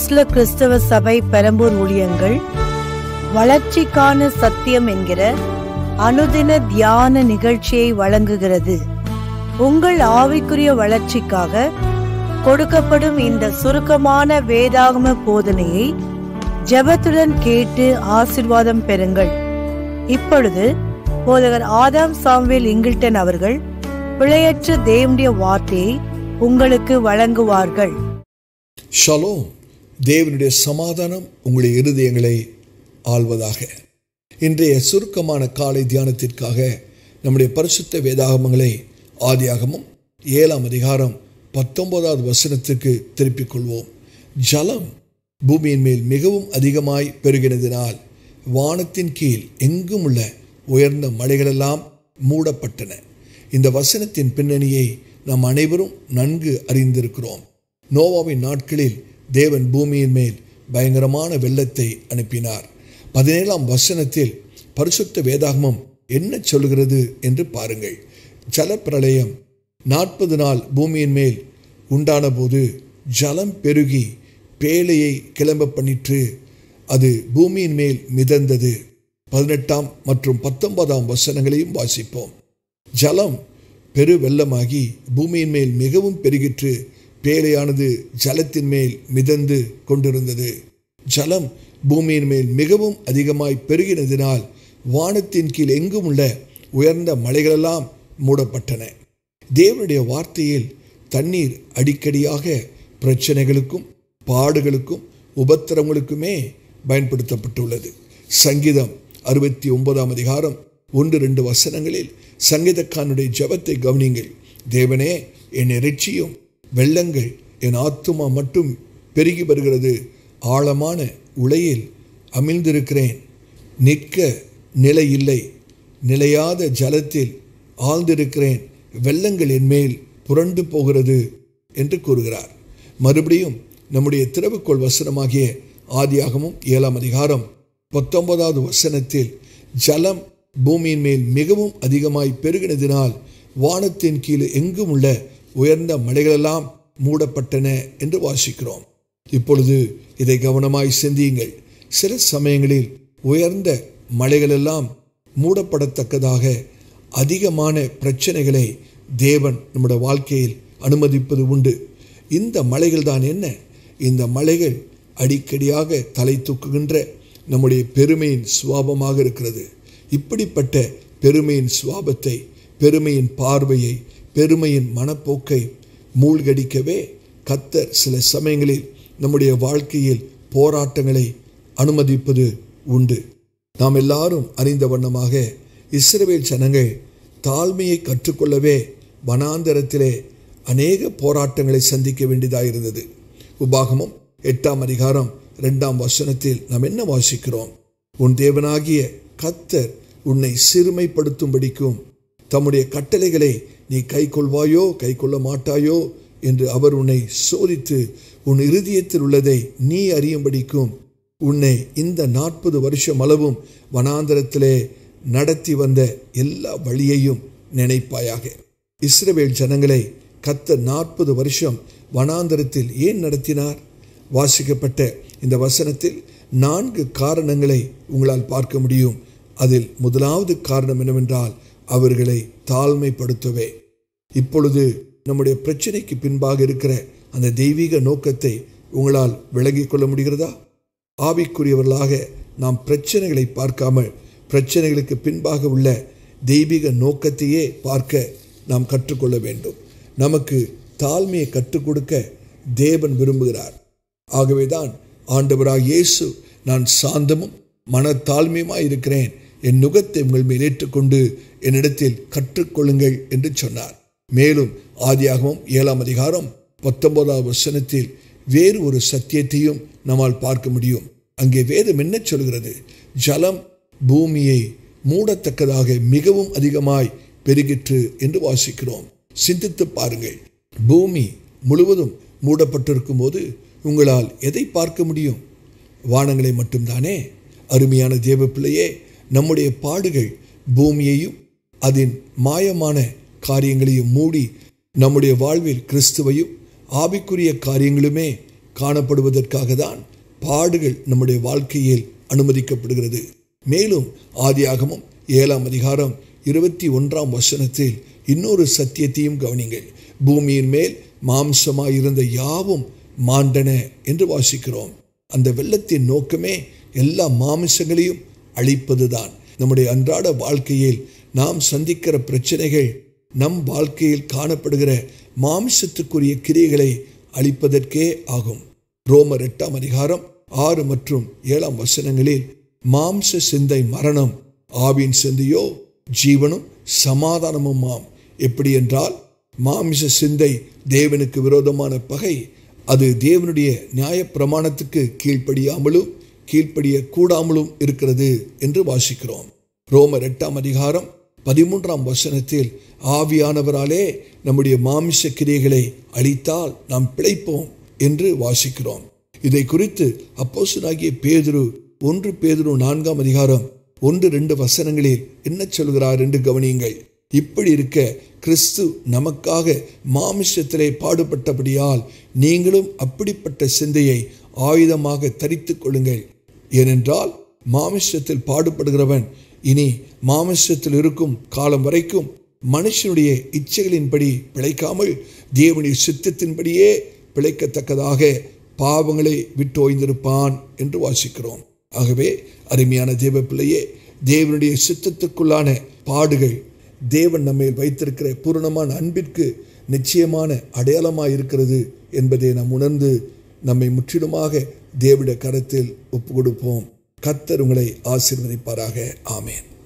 அப்போஸ்ல கிறிஸ்தவ சபை பெரம்பூர் ஊழியங்கள் வளர்ச்சிக்கான சத்தியம் என்கிற அனுதின தியான நிகழ்ச்சியை வழங்குகிறது உங்கள் ஆவிக்குரிய வளர்ச்சிக்காக கொடுக்கப்படும் இந்த சுருக்கமான வேதாகம போதனையை ஜெபத்துடன் கேட்டு ஆசிர்வாதம் பெறுங்கள் இப்பொழுது போதகர் ஆதாம் சாம்வேல் இங்கில்டன் அவர்கள் பிழையற்ற தேவனுடைய வார்த்தையை உங்களுக்கு வழங்குவார்கள் ஷலோம் தேவனுடைய சமாதானம் உங்களுடைய இருதயங்களை ஆள்வதாக இன்றைய சுருக்கமான காலை தியானத்திற்காக நம்முடைய பரிசுத்த வேதாகமங்களை ஆதியாகமும் ஏழாம் அதிகாரம் பத்தொன்பதாவது வசனத்துக்கு திருப்பிக் கொள்வோம் ஜலம் பூமியின் மேல் மிகவும் அதிகமாய் பெருகினதினால் வானத்தின் கீழ் எங்கும் உள்ள உயர்ந்த மலைகளெல்லாம் மூடப்பட்டன இந்த வசனத்தின் பின்னணியை நாம் அனைவரும் நன்கு அறிந்திருக்கிறோம் நோவாவின் நாட்களில் தேவன் பூமியின் மேல் பயங்கரமான வெள்ளத்தை அனுப்பினார் பதினேழாம் வசனத்தில் பரிசுத்த வேதாகமம் என்ன சொல்கிறது என்று பாருங்கள் ஜலப்பிரளயம் நாற்பது நாள் பூமியின் மேல் உண்டான போது ஜலம் பெருகி பேழையை கிளம்ப பண்ணிற்று அது பூமியின் மேல் மிதந்தது பதினெட்டாம் மற்றும் பத்தொன்பதாம் வசனங்களையும் வாசிப்போம் ஜலம் பெரு வெள்ளமாகி பூமியின் மேல் மிகவும் பெருகிற்று பேழையானது ஜலத்தின் மேல் மிதந்து கொண்டிருந்தது ஜலம் பூமியின் மேல் மிகவும் அதிகமாய் பெருகினதினால் வானத்தின் கீழ் எங்கும் உள்ள உயர்ந்த மலைகளெல்லாம் மூடப்பட்டன தேவனுடைய வார்த்தையில் தண்ணீர் அடிக்கடியாக பிரச்சனைகளுக்கும் பாடுகளுக்கும் உபத்திரங்களுக்குமே பயன்படுத்தப்பட்டுள்ளது சங்கீதம் அறுபத்தி ஒன்பதாம் அதிகாரம் ஒன்று ரெண்டு வசனங்களில் சங்கீதக்காரனுடைய ஜபத்தை கவனிங்கள் தேவனே என்னை ரட்சியும் வெள்ளங்கள் என் ஆத்துமா மட்டும் பெருகி வருகிறது ஆழமான உலையில் அமிழ்ந்திருக்கிறேன் நிற்க நிலை இல்லை நிலையாத ஜலத்தில் ஆழ்ந்திருக்கிறேன் வெள்ளங்கள் என் மேல் புரண்டு போகிறது என்று கூறுகிறார் மறுபடியும் நம்முடைய திறவுக்கோள் வசனமாகிய ஆதியாகமும் ஏழாம் அதிகாரம் பத்தொன்பதாவது வசனத்தில் ஜலம் பூமியின் மேல் மிகவும் அதிகமாய் பெருகினதினால் வானத்தின் கீழ் எங்கும் உள்ள உயர்ந்த மலைகளெல்லாம் மூடப்பட்டன என்று வாசிக்கிறோம் இப்பொழுது இதை கவனமாய் சிந்தியுங்கள் சில சமயங்களில் உயர்ந்த மலைகளெல்லாம் மூடப்படத்தக்கதாக அதிகமான பிரச்சனைகளை தேவன் நம்முடைய வாழ்க்கையில் அனுமதிப்பது உண்டு இந்த மலைகள் தான் என்ன இந்த மலைகள் அடிக்கடியாக தலை தூக்குகின்ற நம்முடைய பெருமையின் சுவாபமாக இருக்கிறது இப்படிப்பட்ட பெருமையின் சுவாபத்தை பெருமையின் பார்வையை பெருமையின் மனப்போக்கை மூழ்கடிக்கவே கத்தர் சில சமயங்களில் நம்முடைய வாழ்க்கையில் போராட்டங்களை அனுமதிப்பது உண்டு நாம் எல்லாரும் அறிந்த வண்ணமாக இஸ்ரவேல் ஜனங்கள் தாழ்மையை கற்றுக்கொள்ளவே வனாந்தரத்திலே அநேக போராட்டங்களை சந்திக்க வேண்டியதாக இருந்தது உபாகமும் எட்டாம் அதிகாரம் ரெண்டாம் வசனத்தில் நாம் என்ன வாசிக்கிறோம் உன் தேவனாகிய கத்தர் உன்னை சிறுமைப்படுத்தும்படிக்கும் தம்முடைய கட்டளைகளை நீ கை கொள்வாயோ கை கொள்ள மாட்டாயோ என்று அவர் உன்னை சோதித்து உன் இருதயத்தில் உள்ளதை நீ அறியும்படிக்கும் உன்னை இந்த நாற்பது வருஷம் அளவும் வனாந்தரத்திலே நடத்தி வந்த எல்லா வழியையும் நினைப்பாயாக இஸ்ரவேல் ஜனங்களை கத்த நாற்பது வருஷம் வனாந்தரத்தில் ஏன் நடத்தினார் வாசிக்கப்பட்ட இந்த வசனத்தில் நான்கு காரணங்களை உங்களால் பார்க்க முடியும் அதில் முதலாவது காரணம் என்னவென்றால் அவர்களை தாழ்மைப்படுத்தவே இப்பொழுது நம்முடைய பிரச்சனைக்கு பின்பாக இருக்கிற அந்த தெய்வீக நோக்கத்தை உங்களால் விளங்கிக் கொள்ள முடிகிறதா ஆவிக்குரியவர்களாக நாம் பிரச்சனைகளை பார்க்காமல் பிரச்சனைகளுக்கு பின்பாக உள்ள தெய்வீக நோக்கத்தையே பார்க்க நாம் கற்றுக்கொள்ள வேண்டும் நமக்கு தாழ்மையை கற்றுக் கொடுக்க தேவன் விரும்புகிறார் ஆகவேதான் ஆண்டவராக இயேசு நான் சாந்தமும் மனத்தாழ்மையுமாய் இருக்கிறேன் என் நுகத்தை உங்கள் மேல் ஏற்றுக்கொண்டு என்னிடத்தில் கற்றுக்கொள்ளுங்கள் என்று சொன்னார் மேலும் ஆதியாகவும் ஏழாம் அதிகாரம் பத்தொன்பதாவது வசனத்தில் வேறு ஒரு சத்தியத்தையும் நம்மால் பார்க்க முடியும் அங்கே வேதம் என்ன சொல்கிறது ஜலம் பூமியை மூடத்தக்கதாக மிகவும் அதிகமாய் பெருகிற்று என்று வாசிக்கிறோம் சிந்தித்து பாருங்கள் பூமி முழுவதும் மூடப்பட்டிருக்கும் போது உங்களால் எதை பார்க்க முடியும் வானங்களை மட்டும்தானே அருமையான தேவ பிள்ளையே நம்முடைய பாடுகள் பூமியையும் அதன் மாயமான காரியங்களையும் மூடி நம்முடைய வாழ்வில் கிறிஸ்துவையும் ஆவிக்குரிய காரியங்களுமே காணப்படுவதற்காக தான் பாடுகள் நம்முடைய வாழ்க்கையில் அனுமதிக்கப்படுகிறது மேலும் ஆதியாகமும் ஏழாம் அதிகாரம் இருபத்தி ஒன்றாம் வசனத்தில் இன்னொரு சத்தியத்தையும் கவனிங்கள் பூமியின் மேல் மாம்சமாயிருந்த யாவும் மாண்டன என்று வாசிக்கிறோம் அந்த வெள்ளத்தின் நோக்கமே எல்லா மாமிசங்களையும் அழிப்பதுதான் நம்முடைய அன்றாட வாழ்க்கையில் நாம் சந்திக்கிற பிரச்சனைகள் நம் வாழ்க்கையில் காணப்படுகிற மாமிசத்துக்குரிய கிரியைகளை அழிப்பதற்கே ஆகும் ரோமர் எட்டாம் அதிகாரம் ஆறு மற்றும் ஏழாம் வசனங்களில் மாம்ச சிந்தை மரணம் ஆவின் சிந்தையோ ஜீவனும் சமாதானமுமாம் எப்படி என்றால் மாமிச சிந்தை தேவனுக்கு விரோதமான பகை அது தேவனுடைய நியாயப்பிரமாணத்துக்கு கீழ்ப்படியாமலும் கீழ்ப்படிய கூடாமலும் இருக்கிறது என்று வாசிக்கிறோம் ரோமர் எட்டாம் அதிகாரம் பதிமூன்றாம் வசனத்தில் ஆவியானவராலே நம்முடைய மாமிச கிரியைகளை அழித்தால் நாம் பிழைப்போம் என்று வாசிக்கிறோம் இதை குறித்து அப்போசனாகிய பேதுரு ஒன்று பேதுரு நான்காம் அதிகாரம் ஒன்று ரெண்டு வசனங்களில் என்ன சொல்கிறார் என்று கவனியுங்கள் இப்படி இருக்க கிறிஸ்து நமக்காக மாமிசத்திலே பாடுபட்டபடியால் நீங்களும் அப்படிப்பட்ட சிந்தையை ஆயுதமாக தரித்துக் கொள்ளுங்கள் ஏனென்றால் மாமிசத்தில் பாடுபடுகிறவன் இனி மாமிசத்தில் இருக்கும் காலம் வரைக்கும் மனுஷனுடைய இச்சைகளின்படி பிழைக்காமல் தேவனுடைய சித்தத்தின்படியே பிழைக்கத்தக்கதாக பாவங்களை விட்டு ஓய்ந்திருப்பான் என்று வாசிக்கிறோம் ஆகவே அருமையான தேவ பிள்ளையே தேவனுடைய சித்தத்துக்குள்ளான பாடுகள் தேவன் நம்மை வைத்திருக்கிற பூரணமான அன்பிற்கு நிச்சயமான அடையாளமாக இருக்கிறது என்பதை நாம் உணர்ந்து நம்மை முற்றிலுமாக தேவிட கரத்தில் ஒப்பு கொடுப்போம் கத்தர் உங்களை ஆசீர்வதிப்பாராக ஆமேன்